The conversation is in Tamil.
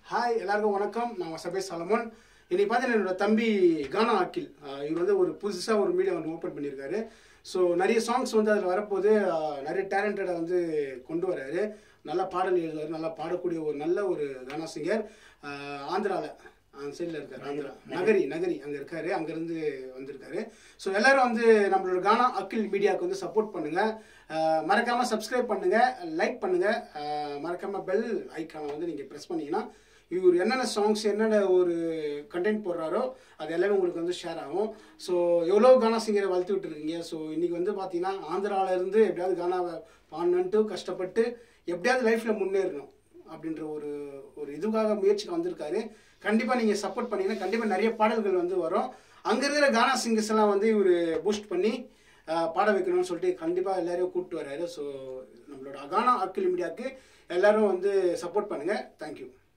ஹாய் எல்லாருக்கும் வணக்கம் நான் வசபே சலமோன் இன்னைக்கு பார்த்தீங்கன்னா என்னோட தம்பி கானா அக்கில் ஆஹ் இவர் வந்து ஒரு புதுசாக ஒரு மீடியா வந்து ஓப்பன் பண்ணியிருக்காரு ஸோ நிறைய சாங்ஸ் வந்து அதில் வரப்போது ஆஹ் நிறைய டேலண்டடை வந்து கொண்டு வராரு நல்லா பாடல் எழுதுவார் நல்லா பாடக்கூடிய ஒரு நல்ல ஒரு கானா சிங்கர் ஆந்திராவில் அந்த சைடில் இருக்காரு ஆந்திரா நகரி நகரி அங்கே இருக்காரு அங்கேருந்து வந்திருக்காரு ஸோ எல்லாரும் வந்து நம்மளோட கானா அக்கில் மீடியாவுக்கு வந்து சப்போர்ட் பண்ணுங்க ஆஹ் மறக்காம சப்ஸ்கிரைப் பண்ணுங்க லைக் பண்ணுங்க ஆஹ் மறக்காம பெல் ஐக்கானை வந்து நீங்கள் ப்ரெஸ் பண்ணீங்கன்னா இவர் என்னென்ன சாங்ஸ் என்னென்ன ஒரு கண்டென்ட் போடுறாரோ அது எல்லாமே உங்களுக்கு வந்து ஷேர் ஆகும் ஸோ எவ்வளோ கானா சிங்கரை வளர்த்து விட்டுருக்கீங்க ஸோ இன்னைக்கு வந்து பார்த்தீங்கன்னா ஆந்திரால இருந்து எப்படியாவது கானாவை பாடணுன்ட்டு கஷ்டப்பட்டு எப்படியாவது லைஃப்பில் முன்னேறணும் அப்படின்ற ஒரு ஒரு இதுக்காக முயற்சிக்கு வந்திருக்காரு கண்டிப்பாக நீங்கள் சப்போர்ட் பண்ணீங்கன்னா கண்டிப்பாக நிறைய பாடல்கள் வந்து வரும் அங்கே இருக்கிற கானா சிங்கர்ஸ் எல்லாம் வந்து இவர் பூஸ்ட் பண்ணி ஆஹ், பாட வைக்கணும்னு சொல்லிட்டு கண்டிப்பாக எல்லாரையும் கூப்பிட்டு வராரு ஸோ நம்மளோட கானா அக்கில் மீடியாவுக்கு எல்லாரும் வந்து சப்போர்ட் பண்ணுங்கள் தேங்க்யூ